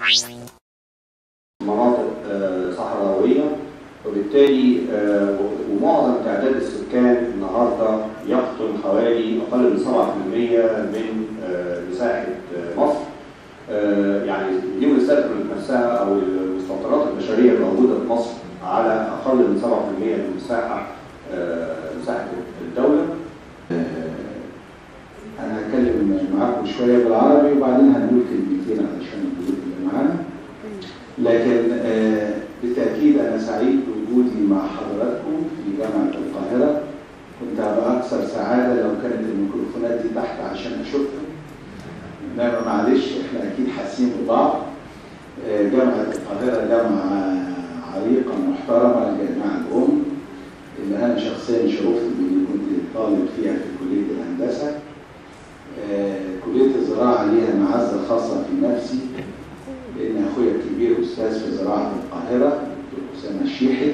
مناطق آه، صحراوية وبالتالي آه، ومعظم تعداد السكان النهارده يقطن حوالي أقل من 7% من آه، مساحة آه، مصر آه، يعني دي مستثمرة نفسها أو المستوطنات البشرية الموجودة في مصر على أقل من 7% من مساحة آه، مساحة الدولة انا هتكلم معاكم شويه بالعربي وبعدين هنقول كلمتين علشان الضيوف اللي معانا لكن آه، بالتاكيد انا سعيد بوجودي مع حضراتكم في جامعه القاهره كنت هبقى اكثر سعاده لو كانت الميكروفونات دي تحت عشان اشوفها انما معلش احنا اكيد حاسين ببعض آه، جامعه القاهره جامعه عريقه محترمه الجامعه الام اللي انا شخصيا شرفت باني كنت طالب فيها في كليه الهندسه آه، كلية الزراعة ليها معزة خاصة في نفسي لأن أخويا الكبير أستاذ في زراعة القاهرة دكتور أسامة الشيحي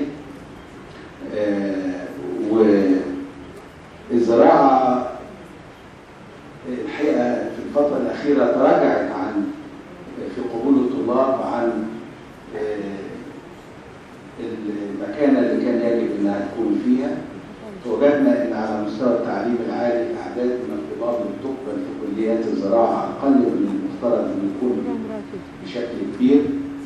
آه، والزراعة الحقيقة في الفترة الأخيرة تراجعت عن في قبول الطلاب عن آه، المكانة اللي كان يجب أنها تكون فيها وجدنا ان على مستوى التعليم العالي اعداد من الطلاب اللي تقبل في كليات الزراعه اقل من المفترض ان يكون بشكل كبير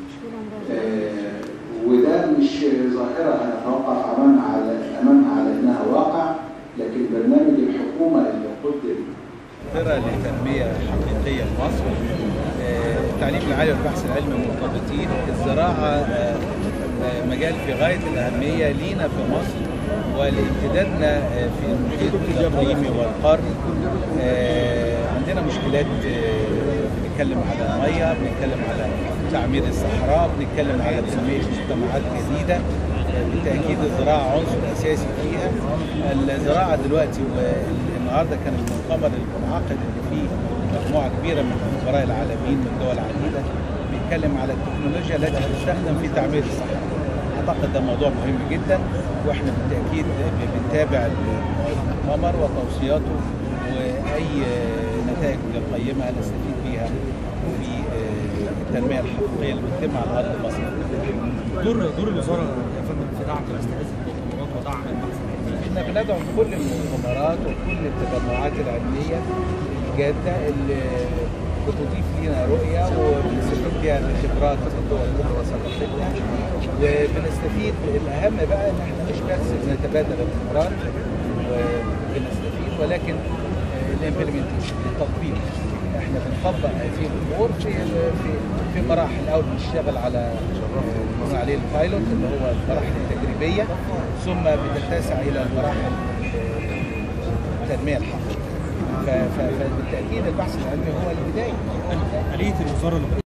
آه، وده مش ظاهره هنتوقف امامها على امامها على انها واقع لكن برنامج الحكومه اللي قدم مبادرة لتنمية حقيقية في مصر آه، التعليم العالي والبحث العلمي مرتبطين الزراعة آه، آه، مجال في غاية الأهمية لينا في مصر ولامتدادنا آه، في المحيط الإقليمي والقاري آه، عندنا مشكلات آه، بنتكلم على المية بنتكلم على تعمير الصحراء بنتكلم على تنمية مجتمعات جديدة آه، بالتأكيد الزراعة عنصر أساسي فيها الزراعة دلوقتي والنهاردة كان المؤتمر المنعقد اللي فيه مجموعة كبيرة من الخبراء العالميين من دول عديدة بيتكلم على التكنولوجيا التي تستخدم في تعمير الصحراء اعتقد ده موضوع مهم جدا واحنا بالتاكيد بنتابع المؤتمر وتوصياته واي نتائج قيمه نستفيد بيها في التنميه الحقيقيه اللي بتتم على ارض مصر. دور دور الوزاره يا فندم في دعم الاستاذ المؤتمرات ودعم البحث العلمي احنا بندعم كل المؤتمرات وكل التجمعات العلميه الجاده اللي بتضيف لنا رؤيه وبنستفيد بيها من خبرات الدول الاخرى سبقتنا وبنستفيد الاهم بقى ان احنا مش بس بنتبادل الخبرات وبنستفيد ولكن الامبلمنتيشن التطبيق احنا بنطبق هذه الامور في في في مراحل اول بنشتغل على بنقول عليه البايلوت اللي هو المراحل التجريبيه ثم بتتسع الى المراحل التنميه الحقيقيه ف- ف- فبالتاكيد البحث العلمي هو البدايه آلية الوزاره